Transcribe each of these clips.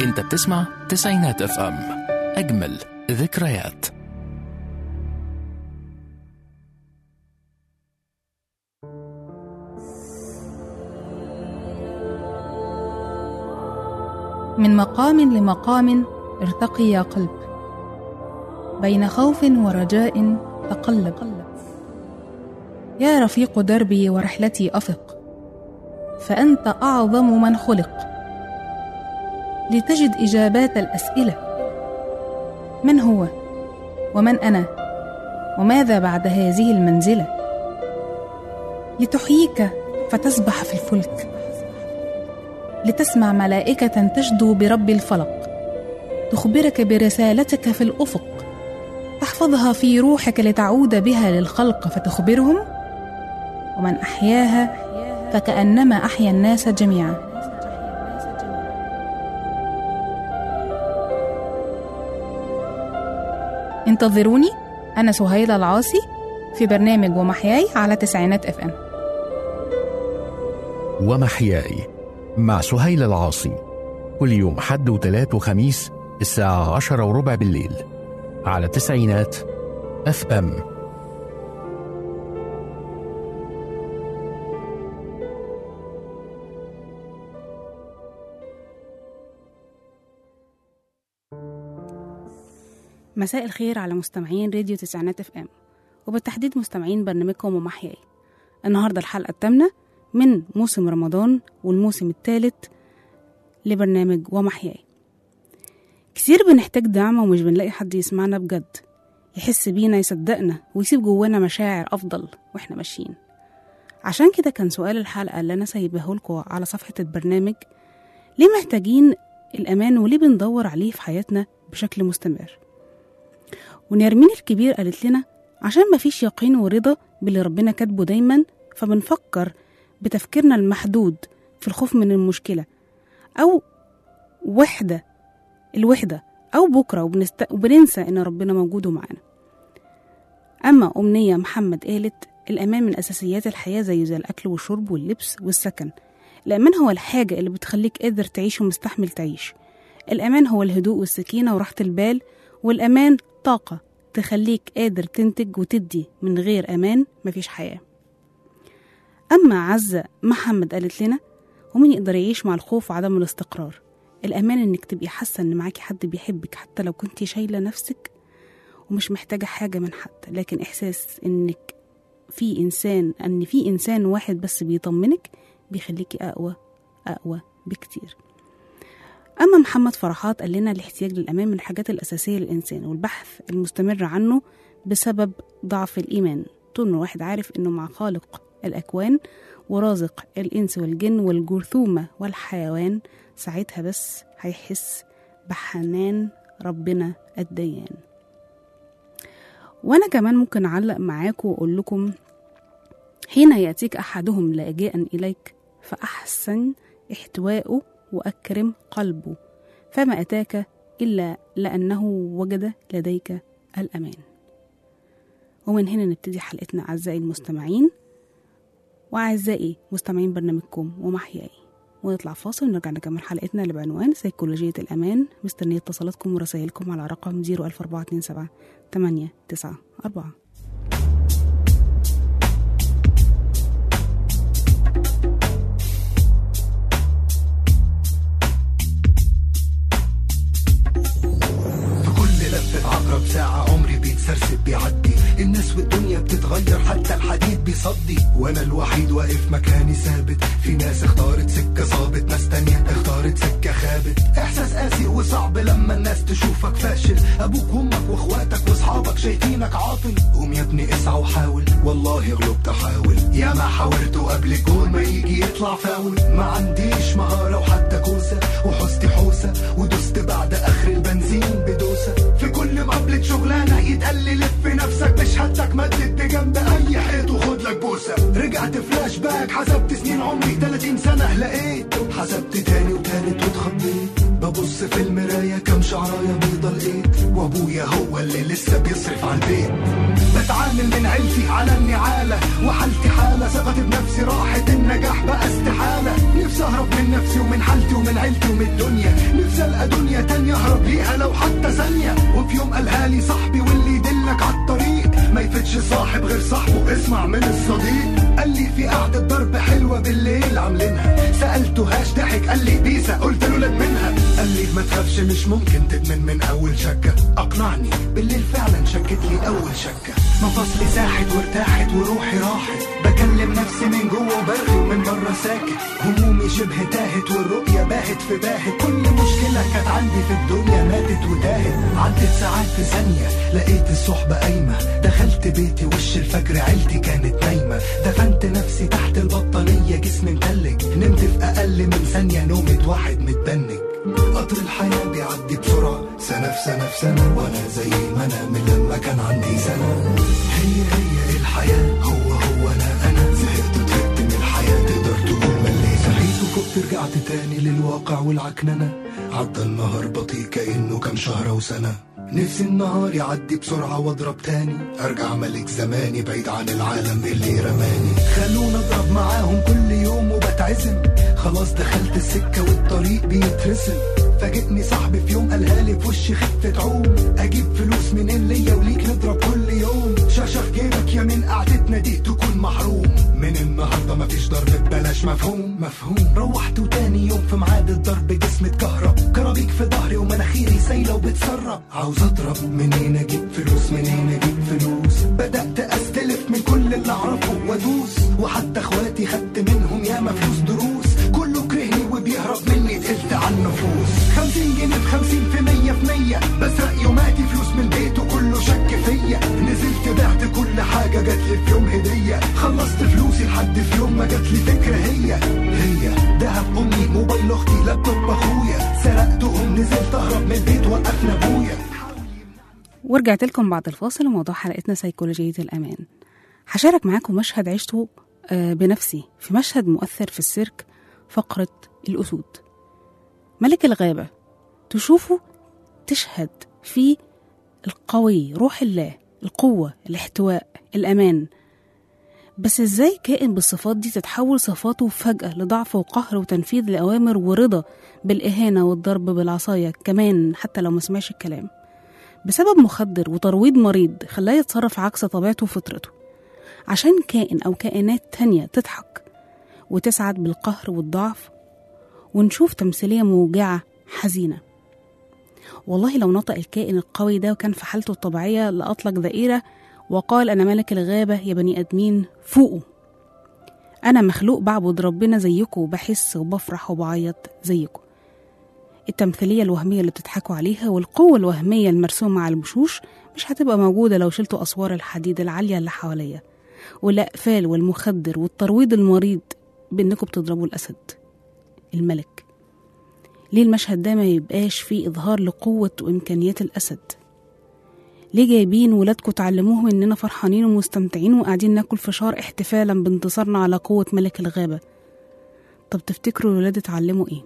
انت بتسمع تسعينات اف ام اجمل ذكريات من مقام لمقام ارتقي يا قلب بين خوف ورجاء تقلب يا رفيق دربي ورحلتي افق فانت اعظم من خلق لتجد اجابات الاسئله من هو ومن انا وماذا بعد هذه المنزله لتحييك فتسبح في الفلك لتسمع ملائكة تشدو برب الفلق تخبرك برسالتك في الأفق تحفظها في روحك لتعود بها للخلق فتخبرهم ومن أحياها فكأنما أحيا الناس جميعا انتظروني أنا سهيلة العاصي في برنامج ومحياي على تسعينات اف ام ومحياي مع سهيل العاصي كل يوم حد وتلات وخميس الساعة عشرة وربع بالليل على تسعينات اف ام مساء الخير على مستمعين راديو تسعينات اف ام وبالتحديد مستمعين برنامجكم ومحياي النهارده الحلقه الثامنه من موسم رمضان والموسم الثالث لبرنامج ومحياي كتير بنحتاج دعم ومش بنلاقي حد يسمعنا بجد يحس بينا يصدقنا ويسيب جوانا مشاعر أفضل وإحنا ماشيين عشان كده كان سؤال الحلقة اللي أنا سايباه لكم على صفحة البرنامج ليه محتاجين الأمان وليه بندور عليه في حياتنا بشكل مستمر ونرمين الكبير قالت لنا عشان مفيش يقين ورضا باللي ربنا كاتبه دايما فبنفكر بتفكيرنا المحدود في الخوف من المشكلة أو وحدة الوحدة أو بكرة وبنست... وبننسى إن ربنا موجود معانا أما أمنية محمد قالت الأمان من أساسيات الحياة زي زي الأكل والشرب واللبس والسكن الأمان هو الحاجة اللي بتخليك قادر تعيش ومستحمل تعيش الأمان هو الهدوء والسكينة وراحة البال والأمان طاقة تخليك قادر تنتج وتدي من غير أمان مفيش حياة أما عزة محمد قالت لنا ومين يقدر يعيش مع الخوف وعدم الاستقرار الأمان إنك تبقي حاسة إن معاكي حد بيحبك حتى لو كنتي شايلة نفسك ومش محتاجة حاجة من حد لكن إحساس إنك في إنسان إن في إنسان واحد بس بيطمنك بيخليكي أقوى أقوى بكتير أما محمد فرحات قال لنا الاحتياج للأمان من الحاجات الأساسية للإنسان والبحث المستمر عنه بسبب ضعف الإيمان طول ما الواحد عارف إنه مع خالق الأكوان ورازق الإنس والجن والجرثومة والحيوان ساعتها بس هيحس بحنان ربنا الديان وأنا كمان ممكن أعلق معاكم وأقول لكم حين يأتيك أحدهم لاجئا إليك فأحسن احتواءه وأكرم قلبه فما أتاك إلا لأنه وجد لديك الأمان ومن هنا نبتدي حلقتنا أعزائي المستمعين وأعزائي مستمعين برنامجكم ومحياي ونطلع فاصل ونرجع نكمل حلقتنا اللي بعنوان سيكولوجية الأمان مستنية اتصالاتكم ورسائلكم على رقم 01427 894 في كل لفة عقرب ساعة عمري بيتسرسب بيعدي الناس والدنيا بتتغير حتى الحديد بيصدي وانا الوحيد واقف مكاني ثابت في ناس اختارت سكة صابت ناس تانية اختارت سكة خابت احساس قاسي وصعب لما الناس تشوفك فاشل ابوك وامك واخواتك واصحابك شايفينك عاطل قوم يا ابني اسعى وحاول والله غلبت احاول يا ما حاولت قبل الجول ما يجي يطلع فاول ما عنديش مهارة وحتى كوسة وحوستي حوسة ودست بعد اخر البنزين بدوسة في كل مقابلة شغلانة يتقال لي لف نفسك مش هدك مدد بجنب اي حيط وخد لك بوسة رجعت فلاش باك حسبت سنين عمري 30 سنة لقيت حسبت تاني وتالت واتخضيت ببص في المراية كم شعراية بيضة لقيت وابويا هو اللي لسه بيصرف على البيت بتعامل من عيلتي على النعالة وحالتي حالة ثقتي بنفسي راحت النجاح بقى استحالة نفسي اهرب من نفسي ومن حالتي ومن عيلتي عيلتي ومن الدنيا نفسي القى دنيا تانية اهرب ليها لو حتى ثانية وفي يوم قالها لي صاحبي واللي يدلك على الطريق ما يفتش صاحب غير صاحبه اسمع من الصديق قال لي في قعدة ضرب حلوة بالليل عاملينها سألته هاش ضحك قال لي بيسا قلت له لك منها قال لي ما تخافش مش ممكن تدمن من أول شكة أقنعني بالليل فعلا شكت لي أول شكة مفاصلي ساحت وارتاحت وروحي راحت بكلم نفسي من جوه وبرغي ومن بره ساكت همومي شبه تاهت والرؤية باهت في باهت كل مشكلة كانت عندي في الدنيا ماتت وتاهت عدت ساعات في ثانية لقيت الصحبة قايمة دخلت بيتي وش الفجر عيلتي كانت نايمة دفنت نفسي تحت البطانية جسمي متلج نمت في أقل من ثانية نومة واحد متبنج قطر الحياة بيعدي بسرعة سنة في سنة في سنة وأنا زي ما أنا من لما كان عندي سنة هي هي الحياة هو هو أنا أنا زهقت وتعبت من الحياة تقدر تقول مليت صحيت وفقت رجعت تاني للواقع والعكننة عدى النهار بطيء كأنه كان شهر وسنة نفسي النهار يعدي بسرعة واضرب تاني ارجع ملك زماني بعيد عن العالم اللي رماني خلونا اضرب معاهم كل يوم وبتعزم خلاص دخلت السكة والطريق بيترسم فاجئني صاحبي في يوم قالها لي في وشي خفة عوم اجيب فلوس منين ليا وليك نضرب كل يوم شاشة في جيبك يا من قعدتنا دي تكون محروم من النهارده مفيش ضرب ببلاش مفهوم مفهوم روحت وتاني يوم في ميعاد الضرب جسمي اتكهرب كرابيك في ظهري ومناخيري سايله وبتسرب عاوز اضرب منين اجيب فلوس منين اجيب فلوس بدات استلف من كل اللي اعرفه وادوس وحتى اخواتي خدت منهم ياما فلوس دروس كله كرهني وبيهرب مني تقلت على النفوس خمسين جنيه في خمسين في مية في مية بسرق يوماتي فلوس من البيت وكله شك فيا نزلت بعت كل حاجة جاتلي في يوم هدية خلصت فلوسي لحد في يوم ما جاتلي فكرة هي هي دهب أمي موبايل أختي لابتوب أخويا سرقتهم نزلت أهرب من البيت وقفنا أبويا ورجعت لكم بعد الفاصل وموضوع حلقتنا سيكولوجية الأمان هشارك معاكم مشهد عشته آه، بنفسي في مشهد مؤثر في السيرك فقرة الأسود ملك الغابة تشوفه تشهد فيه القوي روح الله القوة الاحتواء الأمان بس ازاي كائن بالصفات دي تتحول صفاته فجأة لضعف وقهر وتنفيذ لأوامر ورضا بالإهانة والضرب بالعصاية كمان حتى لو ما سمعش الكلام بسبب مخدر وترويض مريض خلاه يتصرف عكس طبيعته وفطرته عشان كائن أو كائنات تانية تضحك وتسعد بالقهر والضعف ونشوف تمثيلية موجعة حزينة والله لو نطق الكائن القوي ده وكان في حالته الطبيعية لأطلق دائرة وقال أنا ملك الغابة يا بني آدمين فوقوا أنا مخلوق بعبد ربنا زيكم وبحس وبفرح وبعيط زيكم التمثيلية الوهمية اللي بتضحكوا عليها والقوة الوهمية المرسومة على الوشوش مش هتبقى موجودة لو شلتوا أسوار الحديد العالية اللي حواليا والأقفال والمخدر والترويض المريض بإنكم بتضربوا الأسد الملك ليه المشهد ده ما يبقاش فيه إظهار لقوة وإمكانيات الأسد ليه جايبين ولادكم تعلموهم إننا فرحانين ومستمتعين وقاعدين ناكل فشار احتفالا بانتصارنا على قوة ملك الغابة طب تفتكروا الولاد اتعلموا ايه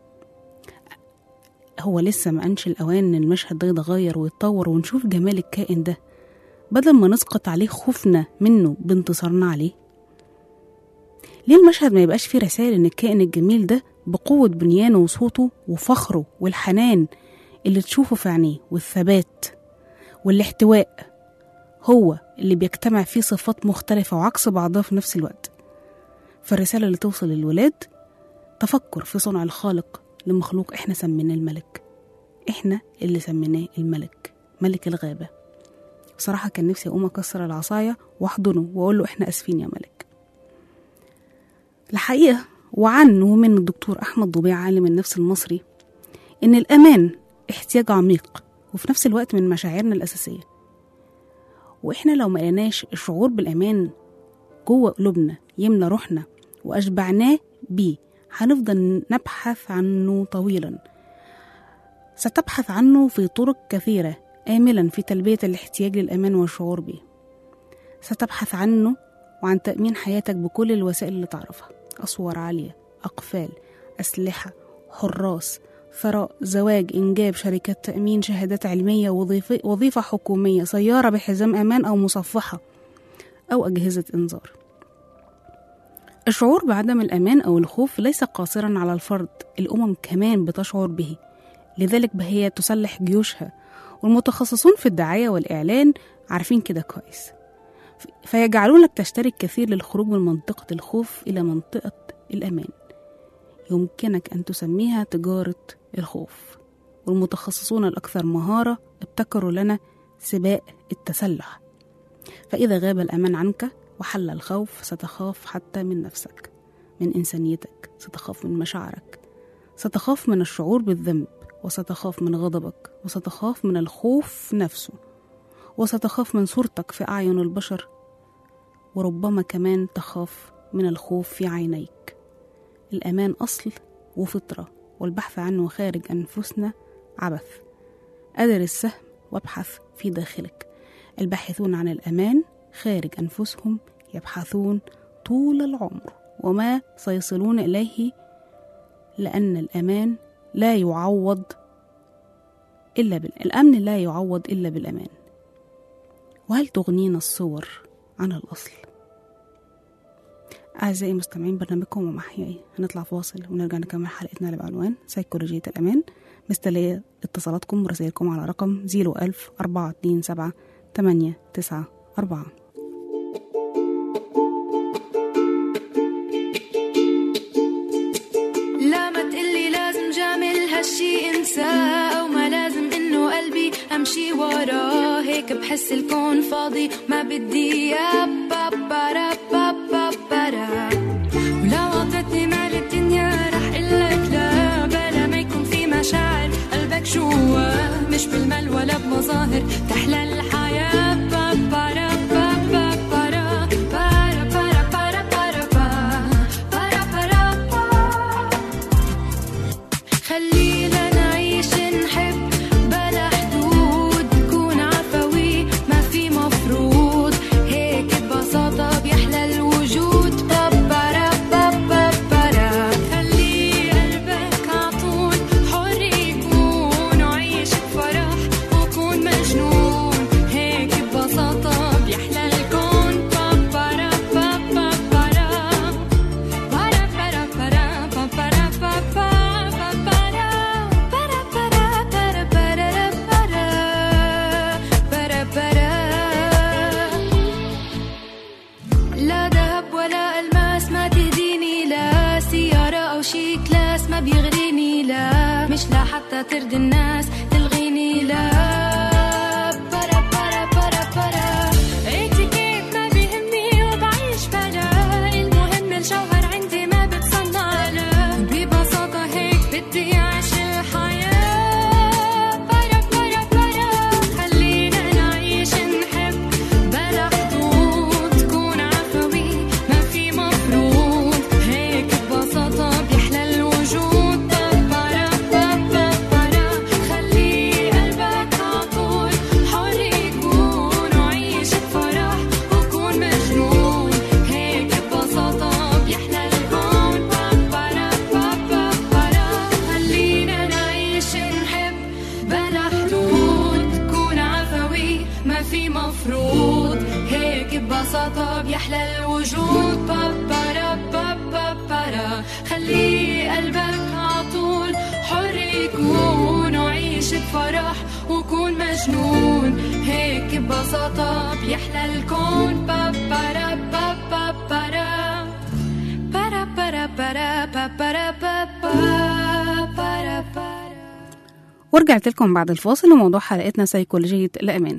هو لسه ما أنش الأوان إن المشهد ده يتغير ويتطور ونشوف جمال الكائن ده بدل ما نسقط عليه خوفنا منه بانتصارنا عليه ليه المشهد ما يبقاش فيه رسائل إن الكائن الجميل ده بقوة بنيانه وصوته وفخره والحنان اللي تشوفه في عينيه والثبات والاحتواء هو اللي بيجتمع فيه صفات مختلفة وعكس بعضها في نفس الوقت فالرسالة اللي توصل للولاد تفكر في صنع الخالق لمخلوق احنا سميناه الملك احنا اللي سميناه الملك ملك الغابة بصراحة كان نفسي أقوم أكسر العصاية وأحضنه وأقول له إحنا آسفين يا ملك الحقيقة وعن ومن الدكتور أحمد ضبيع عالم النفس المصري إن الأمان احتياج عميق وفي نفس الوقت من مشاعرنا الأساسية وإحنا لو ما لقيناش الشعور بالأمان جوه قلوبنا يملى روحنا وأشبعناه بيه هنفضل نبحث عنه طويلا ستبحث عنه في طرق كثيرة آملا في تلبية الاحتياج للأمان والشعور به ستبحث عنه وعن تأمين حياتك بكل الوسائل اللي تعرفها أسوار عالية أقفال أسلحة حراس ثراء زواج إنجاب شركات تأمين شهادات علمية وظيفة, وظيفة حكومية سيارة بحزام أمان أو مصفحة أو أجهزة إنذار الشعور بعدم الأمان أو الخوف ليس قاصرا على الفرد الأمم كمان بتشعر به لذلك هي تسلح جيوشها والمتخصصون في الدعاية والإعلان عارفين كده كويس فيجعلونك تشترك كثير للخروج من منطقة الخوف إلى منطقة الأمان يمكنك أن تسميها تجارة الخوف والمتخصصون الأكثر مهارة ابتكروا لنا سباق التسلح فإذا غاب الأمان عنك وحل الخوف ستخاف حتى من نفسك من إنسانيتك ستخاف من مشاعرك ستخاف من الشعور بالذنب وستخاف من غضبك وستخاف من الخوف نفسه وستخاف من صورتك في أعين البشر وربما كمان تخاف من الخوف في عينيك الأمان أصل وفطرة والبحث عنه خارج أنفسنا عبث أدر السهم وابحث في داخلك الباحثون عن الأمان خارج أنفسهم يبحثون طول العمر وما سيصلون إليه لأن الأمان لا يعوض إلا بال... الأمن لا يعوض إلا بالأمان وهل تغنينا الصور عن الأصل؟ أعزائي مستمعين برنامجكم ومحياي هنطلع فاصل ونرجع نكمل حلقتنا اللي بعنوان سيكولوجية الأمان مستنية اتصالاتكم ورسائلكم على رقم 01000 427 894 لا ما تقلي لازم جامل هالشي انساه او ما لازم انه قلبي امشي وراه هيك بحس الكون فاضي ما بدي اياه بابارا بابارا ولو عطتني مال الدنيا رح قلك لا بلا ما يكون في مشاعر قلبك جواه مش بالمال ولا بمظاهر تحلى الحياة بابارا بابارا بارا بارا بارا بارا بارا بارا بارا خلينا نعيش نحب بلا حدود نكون عفوي ما في مفروض هيك ببساطة بيحلى الوجود بابارا بابارا خلي قلبك عطول حر يكون وعيش بفرح وكون مجنون هيك ببساطة بيحلى الكون بابارا بابارا para para para pa para pa pa pa para para para para para para para لا ذهب ولا الماس ما تهديني لا سيارة أو شي كلاس ما بيغريني لا مش لا حتى ترضي الناس تلغيني لا برا برا برا برا اتيكيت ما بيهمني وبعيش بلا المهم الجوهر عندي ما بتصنع لا ببساطة هيك بدي أعيش الحياة برا برا برا خلينا نعيش نحب بلا حدود تكون عفوي ما في مفروض هيك ببساطة بيحلى الوجود برا برا برا خلي قلبك عطول حر يكون وعيش بفرح وكون مجنون هيك ببساطة بيحلى الكون برا برا برا خلينا نعيش نحب بلا حدود تكون عفوي ما في مفروض هيك ببساطة بيحلى الوجود بابارا بابارا خلي قلبك عطول حر يكون وعيش بفرح وكون مجنون هيك ببساطة بيحلى الكون بابارا بابارا para para para pa para pa pa para para ورجعت لكم بعد الفاصل وموضوع حلقتنا سيكولوجية الأمان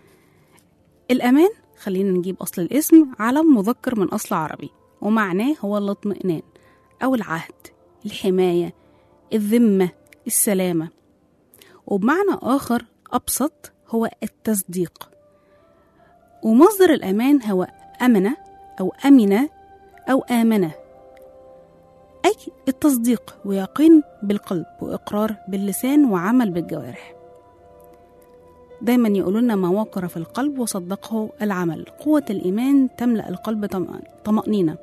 الأمان خلينا نجيب أصل الاسم علم مذكر من أصل عربي ومعناه هو الاطمئنان أو العهد الحماية الذمة السلامة وبمعنى آخر أبسط هو التصديق ومصدر الأمان هو أمن أو أمن أو آمنة أي التصديق ويقين بالقلب وإقرار باللسان وعمل بالجوارح دايما يقولوا لنا ما وقر في القلب وصدقه العمل قوة الإيمان تملأ القلب طمأ- طمأنينة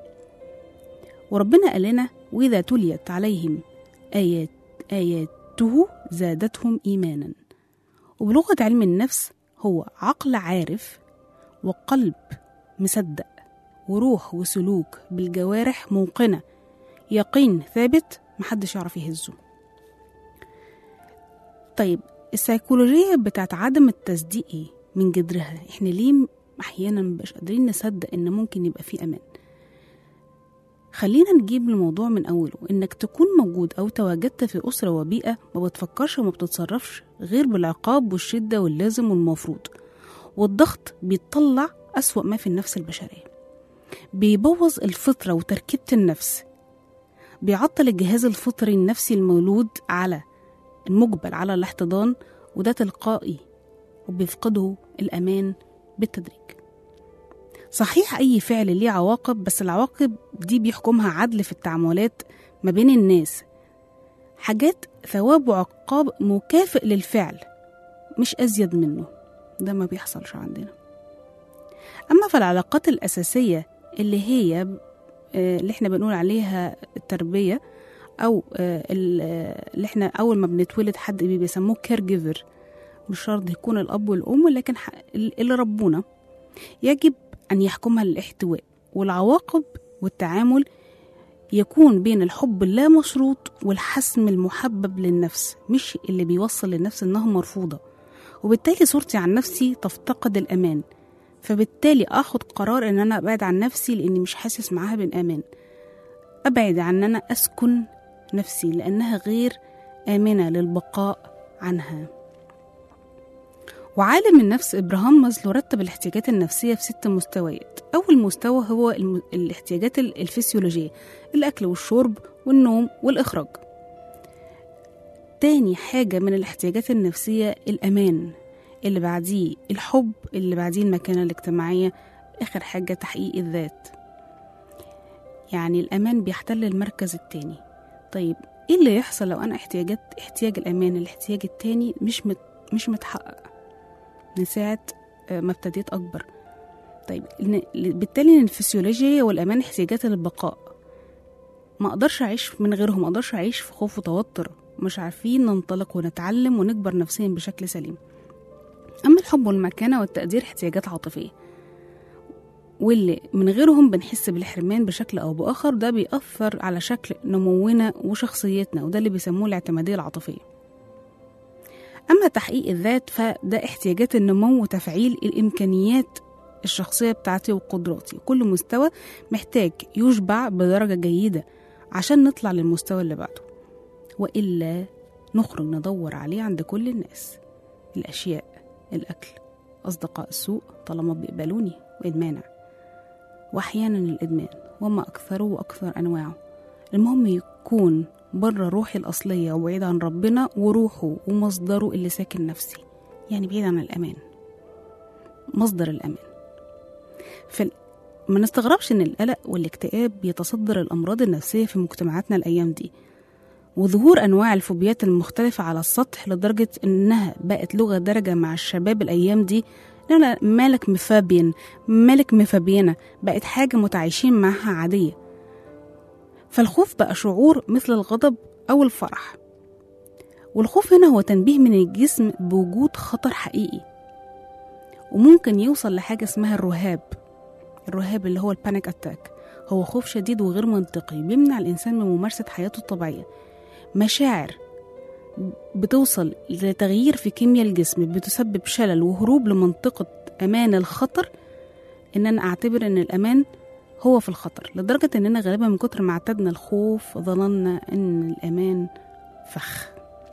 وربنا قال لنا وإذا تليت عليهم آيات آياته زادتهم إيمانا وبلغة علم النفس هو عقل عارف وقلب مصدق وروح وسلوك بالجوارح موقنة يقين ثابت محدش يعرف يهزه طيب السيكولوجية بتاعت عدم التصديق ايه من جذرها احنا ليه احيانا مبقاش قادرين نصدق ان ممكن يبقى في امان خلينا نجيب الموضوع من اوله انك تكون موجود او تواجدت في اسره وبيئه ما بتفكرش وما بتتصرفش غير بالعقاب والشده واللازم والمفروض والضغط بيطلع اسوا ما في النفس البشريه بيبوظ الفطره وتركيبه النفس بيعطل الجهاز الفطري النفسي المولود على المجبل على الاحتضان وده تلقائي وبيفقده الأمان بالتدريج صحيح أي فعل ليه عواقب بس العواقب دي بيحكمها عدل في التعاملات ما بين الناس حاجات ثواب وعقاب مكافئ للفعل مش أزيد منه ده ما بيحصلش عندنا أما في العلاقات الأساسية اللي هي آه، اللي احنا بنقول عليها التربية أو آه، ال- آه، اللي احنا أول ما بنتولد حد بي- بيسموه كير جيفر مش شرط يكون الأب والأم لكن ح- اللي ربونا يجب أن يحكمها الاحتواء والعواقب والتعامل يكون بين الحب اللا مشروط والحسم المحبب للنفس مش اللي بيوصل للنفس إنها مرفوضة وبالتالي صورتي عن نفسي تفتقد الأمان فبالتالي أخد قرار إن أنا أبعد عن نفسي لأني مش حاسس معاها بالأمان أبعد عن أن أنا أسكن نفسي لأنها غير آمنة للبقاء عنها وعالم النفس إبراهام مازلو رتب الاحتياجات النفسية في ست مستويات أول مستوى هو الم... الاحتياجات ال- الفسيولوجية الأكل والشرب والنوم والإخراج تاني حاجة من الاحتياجات النفسية الأمان اللي بعديه الحب اللي بعديه المكانة الاجتماعية آخر حاجة تحقيق الذات يعني الأمان بيحتل المركز التاني طيب إيه اللي يحصل لو أنا احتياجات احتياج الأمان الاحتياج التاني مش مت مش متحقق من ساعة آه، ما ابتديت أكبر طيب إن- بالتالي إن الفسيولوجيا والأمان احتياجات للبقاء ما أقدرش أعيش من غيرهم ما أقدرش أعيش في خوف وتوتر مش عارفين ننطلق ونتعلم ونكبر نفسيا بشكل سليم أما الحب والمكانة والتقدير احتياجات عاطفية واللي من غيرهم بنحس بالحرمان بشكل أو بآخر ده بيأثر على شكل نمونا وشخصيتنا وده اللي بيسموه الاعتمادية العاطفية أما تحقيق الذات فده احتياجات النمو وتفعيل الإمكانيات الشخصية بتاعتي وقدراتي كل مستوى محتاج يشبع بدرجة جيدة عشان نطلع للمستوى اللي بعده وإلا نخرج ندور عليه عند كل الناس الأشياء الأكل أصدقاء السوء طالما بيقبلوني والمانع وأحيانا الإدمان وما أكثره وأكثر أنواعه المهم يكون بره روحي الأصلية وبعيد عن ربنا وروحه ومصدره اللي ساكن نفسي يعني بعيد عن الأمان مصدر الأمان في ما نستغربش إن القلق والاكتئاب بيتصدر الأمراض النفسية في مجتمعاتنا الأيام دي وظهور أنواع الفوبيات المختلفة على السطح لدرجة إنها بقت لغة درجة مع الشباب الأيام دي لا لا مالك مفابين مالك مفابينة بقت حاجة متعايشين معها عادية فالخوف بقى شعور مثل الغضب أو الفرح والخوف هنا هو تنبيه من الجسم بوجود خطر حقيقي وممكن يوصل لحاجة اسمها الرهاب الرهاب اللي هو البانيك أتاك هو خوف شديد وغير منطقي بيمنع الإنسان من ممارسة حياته الطبيعية مشاعر بتوصل لتغيير في كيمياء الجسم بتسبب شلل وهروب لمنطقة أمان الخطر إن أنا أعتبر إن الأمان هو في الخطر لدرجة إننا غالبا من كتر ما اعتدنا الخوف ظننا إن الأمان فخ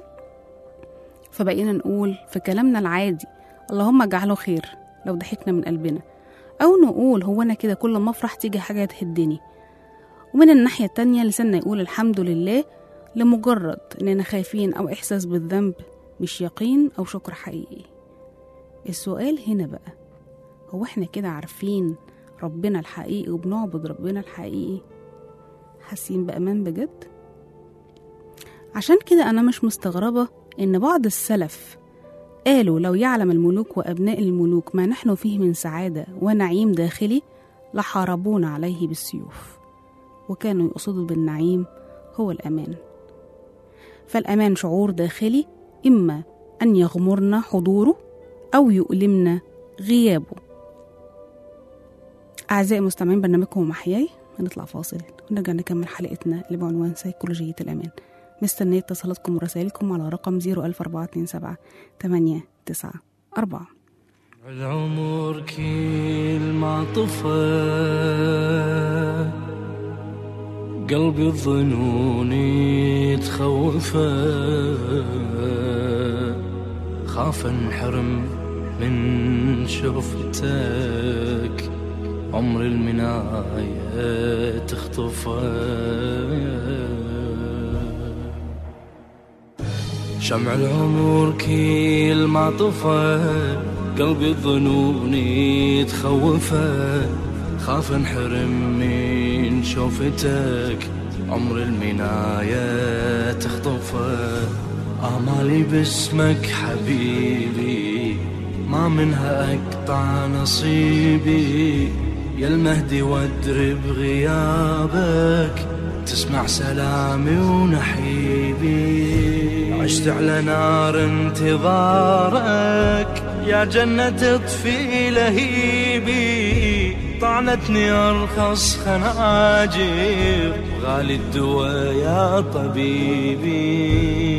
فبقينا نقول في كلامنا العادي اللهم اجعله خير لو ضحكنا من قلبنا أو نقول هو أنا كده كل ما أفرح تيجي حاجة تهدني ومن الناحية التانية لساننا يقول الحمد لله لمجرد إننا خايفين أو إحساس بالذنب مش يقين أو شكر حقيقي السؤال هنا بقى هو إحنا كده عارفين ربنا الحقيقي وبنعبد ربنا الحقيقي حاسين بأمان بجد عشان كده أنا مش مستغربة إن بعض السلف قالوا لو يعلم الملوك وأبناء الملوك ما نحن فيه من سعادة ونعيم داخلي لحاربونا عليه بالسيوف وكانوا يقصدوا بالنعيم هو الأمان فالأمان شعور داخلي إما أن يغمرنا حضوره أو يؤلمنا غيابه أعزائي المستمعين برنامجكم محياي هنطلع فاصل ونرجع نكمل حلقتنا اللي بعنوان سيكولوجية الأمان مستنية اتصالاتكم ورسائلكم على رقم 01427 894 العمر كل ما طفى قلبي الظنون تخوفه خاف انحرم من شوفتك عمر المناية تخطفه شمع العمر كل ما طفى قلبي الظنون تخوفه خاف انحرم من شوفتك عمر المناية تخطفه آمالي باسمك حبيبي ما منها أقطع نصيبي يا المهدي وادري بغيابك تسمع سلامي ونحيبي عشت على نار انتظارك يا جنة تطفي لهيبي طعنتني أرخص خناجر غالي الدواء يا طبيبي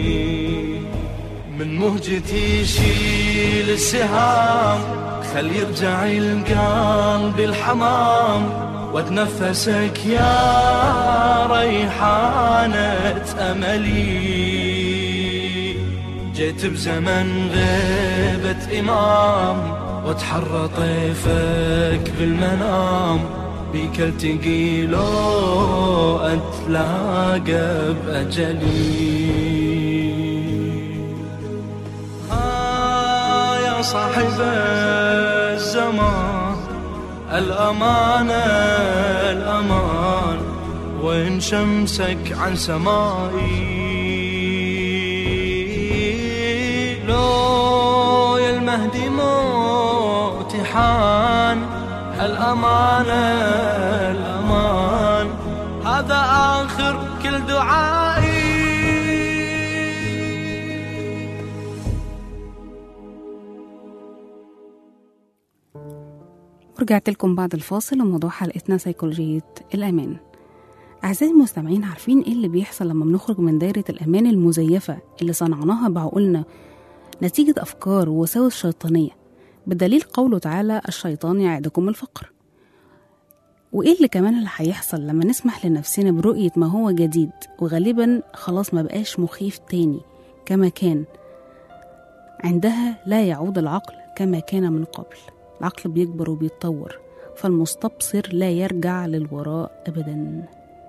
من مهجتي شيل السهام خل يرجع القلب الحمام واتنفسك يا ريحانة أملي جيت بزمن غيبة إمام واتحرى طيفك بالمنام بيك التقي لو أتلاقى بأجلي ها يا صاحب الزمان الأمانة الأمان وين شمسك عن سمائي لو يا المهدي موتي حان الأمانة الأمان هذا آخر كل دعائي ورجعت لكم بعد الفاصل وموضوع حلقتنا سيكولوجية الأمان أعزائي المستمعين عارفين إيه اللي بيحصل لما بنخرج من دايرة الأمان المزيفة اللي صنعناها بعقولنا نتيجة أفكار ووساوس شيطانية بدليل قوله تعالى الشيطان يعدكم الفقر وإيه اللي كمان اللي هيحصل لما نسمح لنفسنا برؤية ما هو جديد وغالبا خلاص ما بقاش مخيف تاني كما كان عندها لا يعود العقل كما كان من قبل العقل بيكبر وبيتطور فالمستبصر لا يرجع للوراء أبدا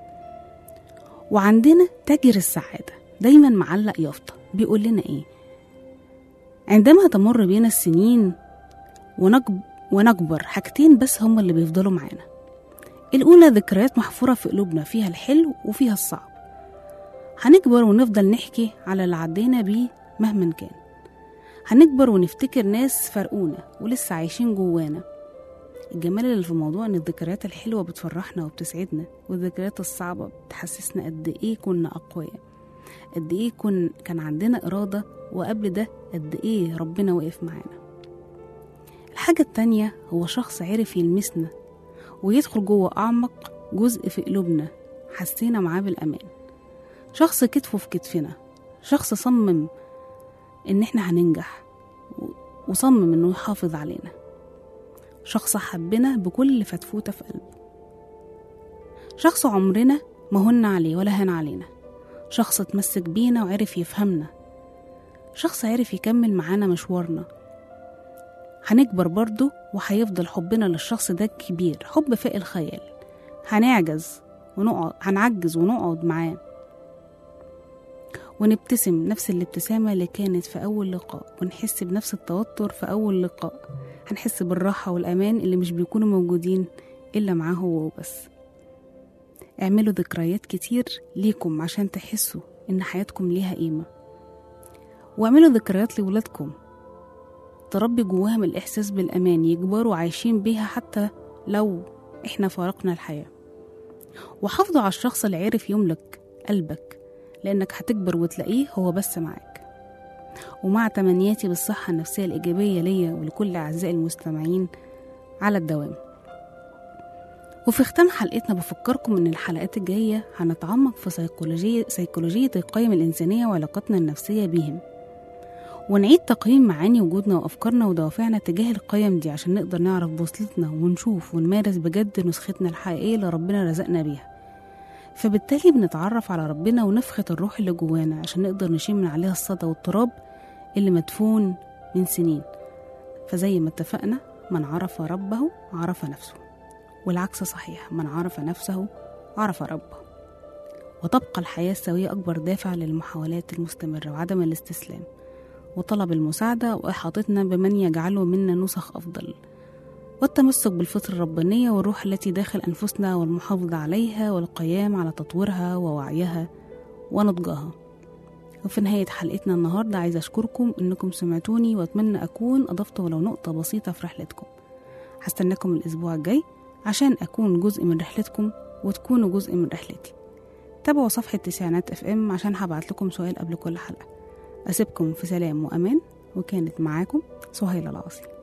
وعندنا تاجر السعادة دايما معلق يافطة بيقول لنا إيه عندما تمر بينا السنين ونكب ونكبر حاجتين بس هما اللي بيفضلوا معانا الأولى ذكريات محفورة في قلوبنا فيها الحلو وفيها الصعب هنكبر ونفضل نحكي على اللي عدينا بيه مهما كان هنكبر ونفتكر ناس فرقونا ولسه عايشين جوانا الجمال اللي في الموضوع ان الذكريات الحلوة بتفرحنا وبتسعدنا والذكريات الصعبة بتحسسنا قد ايه كنا اقوياء قد ايه كن كان عندنا إرادة وقبل ده قد ايه ربنا وقف معانا الحاجة التانية هو شخص عرف يلمسنا ويدخل جوه أعمق جزء في قلوبنا حسينا معاه بالأمان شخص كتفه في كتفنا شخص صمم إن إحنا هننجح و- وصمم إنه يحافظ علينا شخص حبنا بكل فتفوتة في قلبه شخص عمرنا ما هن عليه ولا هن علينا شخص اتمسك بينا وعرف يفهمنا شخص عرف يكمل معانا مشوارنا هنكبر برضه وهيفضل حبنا للشخص ده كبير حب فوق الخيال هنعجز ونقعد هنعجز ونقعد معاه ونبتسم نفس الابتسامة اللي كانت في أول لقاء ونحس بنفس التوتر في أول لقاء هنحس بالراحة والأمان اللي مش بيكونوا موجودين إلا معاه هو وبس اعملوا ذكريات كتير ليكم عشان تحسوا إن حياتكم ليها قيمة واعملوا ذكريات لولادكم تربي جواهم الإحساس بالأمان يكبروا عايشين بيها حتى لو إحنا فارقنا الحياة وحافظوا على الشخص اللي عرف يملك قلبك لأنك هتكبر وتلاقيه هو بس معاك ومع تمنياتي بالصحة النفسية الإيجابية ليا ولكل أعزائي المستمعين على الدوام وفي ختام حلقتنا بفكركم ان الحلقات الجاية هنتعمق في سيكولوجية, سيكولوجية القيم الإنسانية وعلاقاتنا النفسية بيهم ونعيد تقييم معاني وجودنا وأفكارنا ودوافعنا تجاه القيم دي عشان نقدر نعرف بوصلتنا ونشوف ونمارس بجد نسختنا الحقيقية اللي ربنا رزقنا بيها فبالتالي بنتعرف على ربنا ونفخة الروح اللي جوانا عشان نقدر نشيل من عليها الصدى والتراب اللي مدفون من سنين فزي ما اتفقنا من عرف ربه عرف نفسه والعكس صحيح من عرف نفسه عرف ربه وتبقى الحياة السوية أكبر دافع للمحاولات المستمرة وعدم الاستسلام وطلب المساعدة وإحاطتنا بمن يجعله منا نسخ أفضل والتمسك بالفطرة الربانية والروح التي داخل أنفسنا والمحافظة عليها والقيام على تطويرها ووعيها ونضجها وفي نهاية حلقتنا النهاردة عايزة أشكركم إنكم سمعتوني وأتمنى أكون أضفت ولو نقطة بسيطة في رحلتكم هستناكم الأسبوع الجاي عشان أكون جزء من رحلتكم وتكونوا جزء من رحلتي تابعوا صفحة تسعينات اف ام عشان هبعت لكم سؤال قبل كل حلقة أسيبكم في سلام وأمان وكانت معاكم سهيلة العاصي